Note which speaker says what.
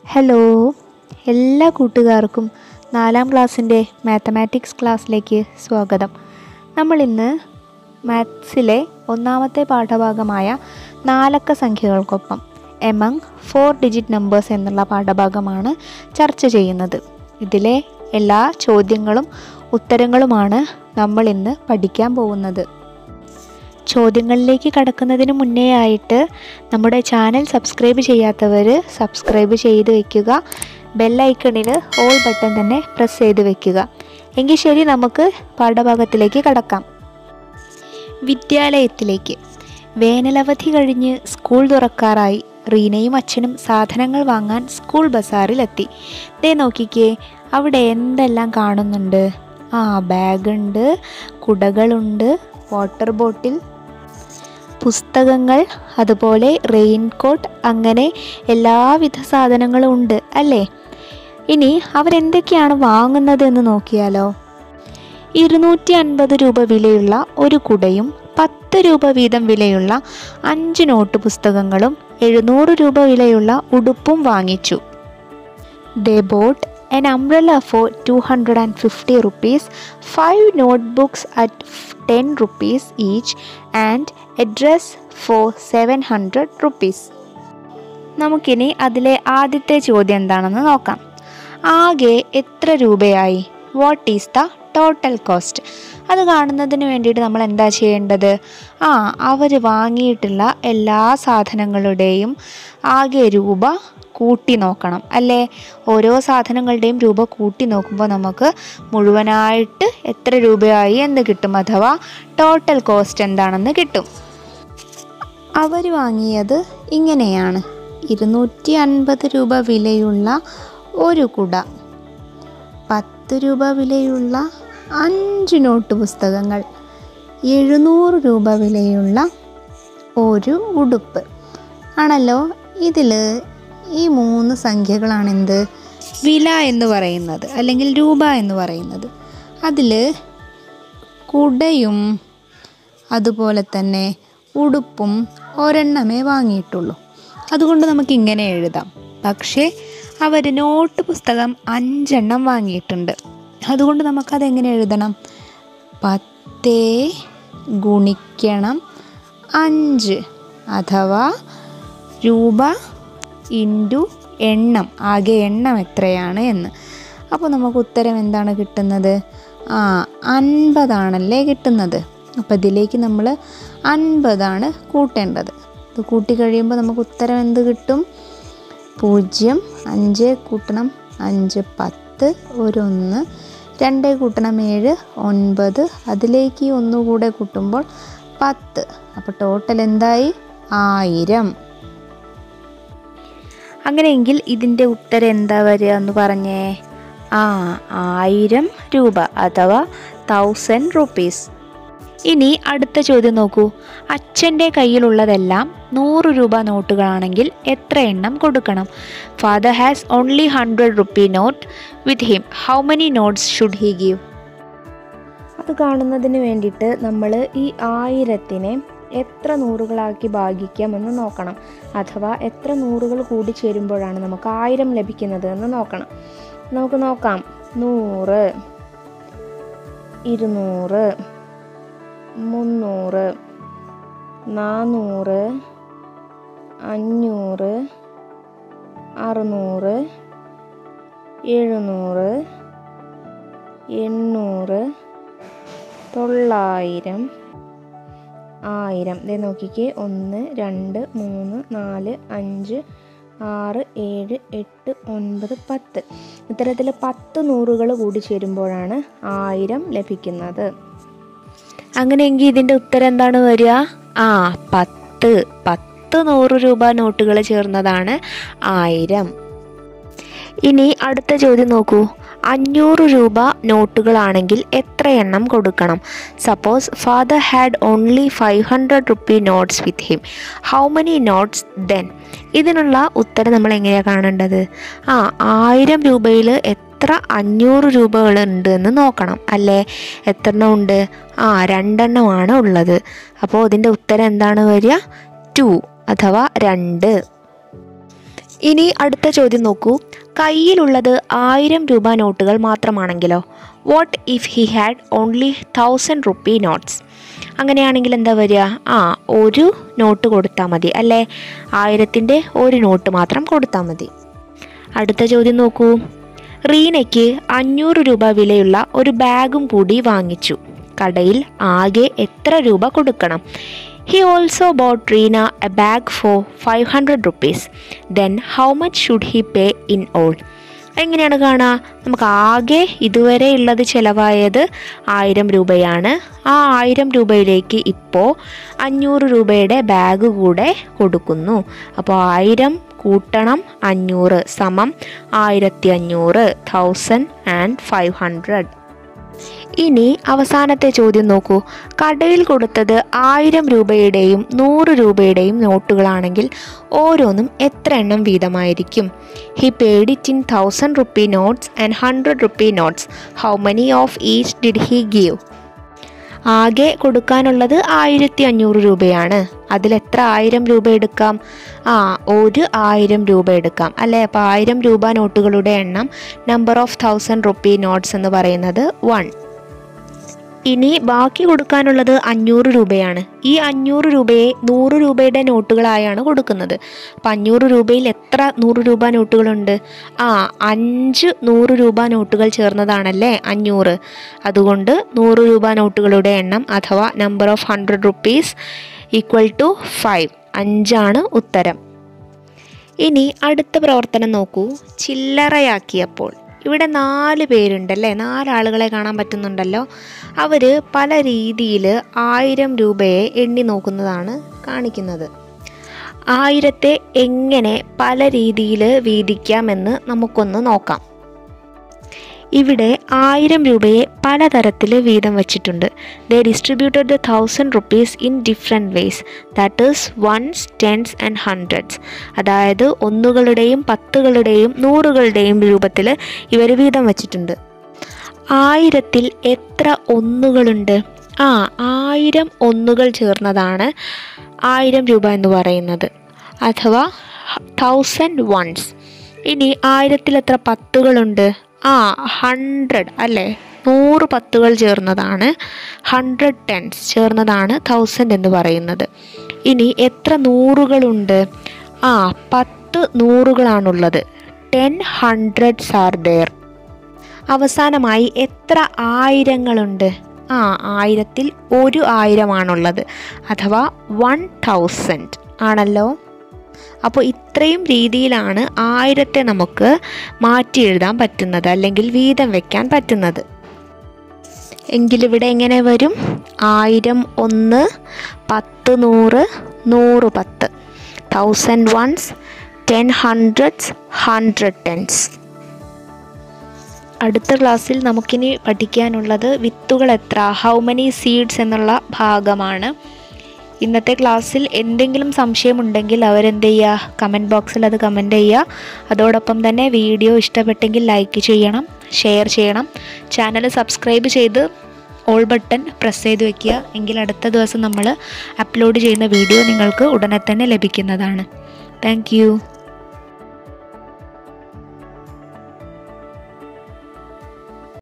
Speaker 1: Hello എല്ലാ കൂട്ടുകാർക്കും നാലാം ക്ലാസ്സിൻ്റെ മാത്തമാറ്റിക്സ് ക്ലാസ്സിലേക്ക് സ്വാഗതം നമ്മൾ ഇന്ന് മാത്സിലെ ഒന്നാമത്തെ പാഠഭാഗമായ നാലക്ക സംഖ്യകൾക്കൊപ്പം എമംഗ് ഫോർ ഡിജിറ്റ് നമ്പേഴ്സ് എന്നുള്ള പാഠഭാഗമാണ് ചർച്ച ചെയ്യുന്നത് ഇതിലെ എല്ലാ ചോദ്യങ്ങളും ഉത്തരങ്ങളുമാണ് നമ്മൾ ഇന്ന് പഠിക്കാൻ പോകുന്നത് ചോദ്യങ്ങളിലേക്ക് കടക്കുന്നതിന് മുന്നേ ആയിട്ട് നമ്മുടെ ചാനൽ സബ്സ്ക്രൈബ് ചെയ്യാത്തവർ സബ്സ്ക്രൈബ് ചെയ്ത് വെക്കുക ബെല്ലൈക്കണിൽ ഓൾ ബട്ടൺ തന്നെ പ്രസ് ചെയ്ത് വെക്കുക എങ്കിൽ ശരി നമുക്ക് പാഠഭാഗത്തിലേക്ക് കടക്കാം വിദ്യാലയത്തിലേക്ക് വേനലവധി കഴിഞ്ഞ് സ്കൂൾ തുറക്കാറായി റീനയും അച്ഛനും സാധനങ്ങൾ വാങ്ങാൻ സ്കൂൾ ബസാറിലെത്തി ദേ നോക്കിക്കേ അവിടെ എന്തെല്ലാം കാണുന്നുണ്ട് ആ ബാഗുണ്ട് കുടകളുണ്ട് വാട്ടർ ബോട്ടിൽ പുസ്തകങ്ങൾ അതുപോലെ റെയിൻകോട്ട് അങ്ങനെ എല്ലാവിധ സാധനങ്ങളും ഉണ്ട് അല്ലേ ഇനി അവരെന്തൊക്കെയാണ് വാങ്ങുന്നത് എന്ന് നോക്കിയാലോ ഇരുന്നൂറ്റി അൻപത് രൂപ വിലയുള്ള ഒരു കുടയും പത്ത് രൂപ വീതം വിലയുള്ള അഞ്ച് നോട്ട് പുസ്തകങ്ങളും എഴുന്നൂറ് രൂപ വിലയുള്ള ഉടുപ്പും വാങ്ങിച്ചു They bought an umbrella for 250 rupees, 5 notebooks at 10 rupees each, and a dress for 700 rupees. നമുക്കിനി അതിലെ ആദ്യത്തെ ചോദ്യം എന്താണെന്ന് നോക്കാം ആകെ എത്ര രൂപയായി what is the total cost അത് കാണുന്നതിന് വേണ്ടിയിട്ട് നമ്മൾ എന്താ ചെയ്യേണ്ടത് ആ അവർ വാങ്ങിയിട്ടുള്ള എല്ലാ സാധനങ്ങളുടെയും ആകെ രൂപ കൂട്ടി നോക്കണം അല്ലേ ഓരോ സാധനങ്ങളുടെയും രൂപ കൂട്ടി നോക്കുമ്പോൾ നമുക്ക് മുഴുവനായിട്ട് എത്ര രൂപയായി എന്ന് കിട്ടും അഥവാ ടോട്ടൽ കോസ്റ്റ് എന്താണെന്ന് കിട്ടും അവർ വാങ്ങിയത് ഇങ്ങനെയാണ് ഇരുന്നൂറ്റി അൻപത് രൂപ വിലയുള്ള ഒരു കുട പത്ത് രൂപ വിലയുള്ള അഞ്ച് നോട്ട് പുസ്തകങ്ങൾ എഴുന്നൂറ് രൂപ വിലയുള്ള ഒരു ഉടുപ്പ് ആണല്ലോ ഇതിൽ ഈ മൂന്ന് സംഖ്യകളാണ് എന്ത് വില എന്ന് പറയുന്നത് അല്ലെങ്കിൽ രൂപ എന്ന് പറയുന്നത് അതിൽ കുടയും അതുപോലെ തന്നെ ഉടുപ്പും ഒരെണ്ണമേ വാങ്ങിയിട്ടുള്ളൂ അതുകൊണ്ട് നമുക്ക് ഇങ്ങനെ എഴുതാം പക്ഷേ അവർ നോട്ട് പുസ്തകം അഞ്ചെണ്ണം വാങ്ങിയിട്ടുണ്ട് അതുകൊണ്ട് നമുക്കത് എങ്ങനെ എഴുതണം പത്തേ ഗുണിക്കണം അഞ്ച് അഥവാ രൂപ ഇൻറ്റു എണ്ണം ആകെ എണ്ണം എത്രയാണ് എന്ന് അപ്പോൾ നമുക്ക് ഉത്തരം എന്താണ് കിട്ടുന്നത് ആ അൻപതാണല്ലേ കിട്ടുന്നത് അപ്പോൾ ഇതിലേക്ക് നമ്മൾ അൻപതാണ് കൂട്ടേണ്ടത് ഇത് കൂട്ടി കഴിയുമ്പോൾ നമുക്ക് ഉത്തരം എന്ത് കിട്ടും പൂജ്യം അഞ്ച് കൂട്ടണം അഞ്ച് പത്ത് ഒരു ഒന്ന് രണ്ട് കൂട്ടണം ഏഴ് ഒൻപത് അതിലേക്ക് ഈ ഒന്നുകൂടെ കൂട്ടുമ്പോൾ പത്ത് അപ്പോൾ ടോട്ടൽ എന്തായി ആയിരം അങ്ങനെയെങ്കിൽ ഇതിൻ്റെ ഉത്തരം എന്താ വരിക എന്ന് പറഞ്ഞേ ആ ആയിരം രൂപ അഥവാ തൗസൻഡ് റുപ്പീസ് ഇനി അടുത്ത ചോദ്യം നോക്കൂ അച്ഛൻ്റെ കയ്യിലുള്ളതെല്ലാം നൂറ് രൂപ നോട്ടുകളാണെങ്കിൽ എത്ര എണ്ണം കൊടുക്കണം father has only hundred rupee note with him how many notes should he give അത് കാണുന്നതിന് വേണ്ടിയിട്ട് നമ്മൾ ഈ ആയിരത്തിനെ എത്ര നൂറുകളാക്കി ഭാഗിക്കാമെന്ന് നോക്കണം അഥവാ എത്ര നൂറുകൾ കൂടി ചേരുമ്പോഴാണ് നമുക്ക് ആയിരം ലഭിക്കുന്നത് എന്ന് നോക്കണം നമുക്ക് നോക്കാം നൂറ് ഇരുന്നൂറ് മുന്നൂറ് നാനൂറ് അഞ്ഞൂറ് അറുന്നൂറ് എഴുന്നൂറ് എണ്ണൂറ് തൊള്ളായിരം ആയിരം ദേ നോക്കിക്കേ ഒന്ന് രണ്ട് മൂന്ന് നാല് അഞ്ച് ആറ് ഏഴ് എട്ട് ഒൻപത് പത്ത് ഇത്തരത്തിൽ പത്ത് നൂറുകൾ കൂടി ചേരുമ്പോഴാണ് ആയിരം ലഭിക്കുന്നത് അങ്ങനെയെങ്കിൽ ഇതിൻ്റെ ഉത്തരം എന്താണ് വരിക ആ പത്ത് പത്ത് നൂറ് രൂപ നോട്ടുകൾ ചേർന്നതാണ് ആയിരം ഇനി അടുത്ത ചോദ്യം നോക്കൂ അഞ്ഞൂറ് രൂപ നോട്ടുകളാണെങ്കിൽ എത്ര എണ്ണം കൊടുക്കണം suppose father had only five hundred rupee notes with him how many notes then ഇതിനുള്ള ഉത്തരം നമ്മൾ എങ്ങനെയാണ് കാണേണ്ടത് ആ ആയിരം രൂപയിൽ എത്ര അഞ്ഞൂറ് രൂപകളുണ്ട് എന്ന് നോക്കണം അല്ലേ എത്ര എണ്ണം ഉണ്ട് ആ രണ്ടെണ്ണമാണ് ഉള്ളത് അപ്പോൾ ഇതിൻ്റെ ഉത്തരം എന്താണ് വരിക ടു അഥവാ രണ്ട് ഇനി അടുത്ത ചോദ്യം നോക്കൂ കയ്യിലുള്ളത് ആയിരം രൂപ നോട്ടുകൾ മാത്രമാണെങ്കിലോ what if he had only thousand rupee notes അങ്ങനെയാണെങ്കിൽ എന്താ വരിക ആ ഒരു നോട്ട് കൊടുത്താൽ മതി അല്ലേ ആയിരത്തിൻ്റെ ഒരു നോട്ട് മാത്രം കൊടുത്താൽ മതി അടുത്ത ചോദ്യം നോക്കൂ റീനയ്ക്ക് അഞ്ഞൂറ് രൂപ വിലയുള്ള ഒരു ബാഗും കൂടി വാങ്ങിച്ചു കടയിൽ ആകെ എത്ര രൂപ കൊടുക്കണം he also bought Reena a bag for five hundred rupees then how much should he pay in all എങ്ങനെയാണ് കാണുക നമുക്ക് ആകെ ഇതുവരെ ഉള്ളത് ചിലവായത് ആയിരം രൂപയാണ് ആ ആയിരം രൂപയിലേക്ക് ഇപ്പോൾ അഞ്ഞൂറ് രൂപയുടെ ബാഗ് കൂടെ കൊടുക്കുന്നു അപ്പോൾ ആയിരം കൂട്ടണം അഞ്ഞൂറ് സമം ആയിരത്തി അഞ്ഞൂറ് തൗസൻഡ് ആൻഡ് ഫൈവ് ഹൺഡ്രഡ് ഇനി അവസാനത്തെ ചോദ്യം നോക്കൂ കടയിൽ കൊടുത്തത് ആയിരം രൂപയുടെയും നൂറ് രൂപയുടെയും നോട്ടുകളാണെങ്കിൽ ഓരോന്നും എത്ര എണ്ണം വീതമായിരിക്കും he paid it in thousand rupee notes and hundred rupee notes how many of each did he give ആകെ കൊടുക്കാനുള്ളത് ആയിരത്തി അഞ്ഞൂറ് രൂപയാണ് അതിൽ എത്ര ആയിരം രൂപ എടുക്കാം ആ ഒരു ആയിരം രൂപ എടുക്കാം അല്ലേ അപ്പോൾ ആയിരം രൂപ നോട്ടുകളുടെ എണ്ണം number of thousand rupee notes എന്ന് പറയുന്നത് വൺ ഇനി ബാക്കി കൊടുക്കാനുള്ളത് അഞ്ഞൂറ് രൂപയാണ് ഈ അഞ്ഞൂറ് രൂപയെ നൂറ് രൂപയുടെ നോട്ടുകളായാണ് കൊടുക്കുന്നത് അപ്പം അഞ്ഞൂറ് രൂപയിൽ എത്ര നൂറ് രൂപ നോട്ടുകളുണ്ട് ആ അഞ്ച് നൂറ് രൂപ നോട്ടുകൾ ചേർന്നതാണല്ലേ അഞ്ഞൂറ് അതുകൊണ്ട് നൂറ് രൂപ നോട്ടുകളുടെ എണ്ണം അഥവാ number of hundred rupees equal to five അഞ്ചാണ് ഉത്തരം ഇനി അടുത്ത പ്രവർത്തനം നോക്കൂ ചില്ലറയാക്കിയപ്പോൾ ഇവിടെ നാല് പേരുണ്ടല്ലേ നാലാളുകളെ കാണാൻ പറ്റുന്നുണ്ടല്ലോ അവർ പല രീതിയിൽ ആയിരം രൂപയെ എണ്ണി നോക്കുന്നതാണ് കാണിക്കുന്നത് ആയിരത്തെ എങ്ങനെ പല രീതിയിൽ വീതിക്കാമെന്ന് നമുക്കൊന്ന് നോക്കാം ഇവിടെ ആയിരം രൂപയെ പലതരത്തിൽ വീതം വച്ചിട്ടുണ്ട് they distributed the thousand rupees in different ways that is ones tens and hundreds അതായത് ഒന്നുകളുടെയും പത്തുകളുടെയും നൂറുകളുടെയും രൂപത്തിൽ ഇവർ വീതം വച്ചിട്ടുണ്ട് ആയിരത്തിൽ എത്ര ഒന്നുകളുണ്ട് ആ ആയിരം ഒന്നുകൾ ചേർന്നതാണ് ആയിരം രൂപ എന്ന് പറയുന്നത് അഥവാ തൗസൻഡ് വൺസ് ഇനി ആയിരത്തിൽ എത്ര പത്തുകളുണ്ട് ആ ഹൺഡ്രഡ് അല്ലേ നൂറ് പത്തുകൾ ചേർന്നതാണ് ഹൺഡ്രഡ് ടെൻസ് ചേർന്നതാണ് തൗസൻഡ് എന്ന് പറയുന്നത് ഇനി എത്ര നൂറുകളുണ്ട് ആ പത്ത് നൂറുകളാണുള്ളത് ടെൻ ഹൺഡ്രഡ്സ് ആർ ദെയർ അവസാനമായി എത്ര ആയിരങ്ങളുണ്ട് ആ ആയിരത്തിൽ ഒരു ആയിരമാണുള്ളത് അഥവാ വൺ തൗസൻഡ് ആണല്ലോ അപ്പോൾ ഇത്രയും രീതിയിലാണ് ആയിരത്തെ നമുക്ക് മാറ്റി എഴുതാൻ പറ്റുന്നത് അല്ലെങ്കിൽ വീതം വെക്കാൻ പറ്റുന്നത് എങ്കിലിവിടെ എങ്ങനെ വരും ആയിരം ഒന്ന് പത്ത് നൂറ് നൂറ് പത്ത് thousand ones ten hundreds hundred tens അടുത്ത ക്ലാസ്സിൽ നമുക്കിനി പഠിക്കാനുള്ളത് വിത്തുകൾ എത്ര ഹൗ മെനി സീഡ്സ് എന്നുള്ള ഭാഗമാണ് ഇന്നത്തെ ക്ലാസ്സിൽ എന്തെങ്കിലും സംശയമുണ്ടെങ്കിൽ അവരെന്ത് ചെയ്യുക കമൻറ്റ് ബോക്സിൽ അത് കമൻറ്റ് ചെയ്യുക അതോടൊപ്പം തന്നെ വീഡിയോ ഇഷ്ടപ്പെട്ടെങ്കിൽ ലൈക്ക് ചെയ്യണം ഷെയർ ചെയ്യണം ചാനൽ സബ്സ്ക്രൈബ് ചെയ്ത് ഓൾ ബട്ടൺ പ്രസ് ചെയ്ത് വെക്കുക എങ്കിൽ അടുത്ത ദിവസം നമ്മൾ അപ്ലോഡ് ചെയ്യുന്ന വീഡിയോ നിങ്ങൾക്ക് ഉടനെ തന്നെ ലഭിക്കുന്നതാണ് താങ്ക്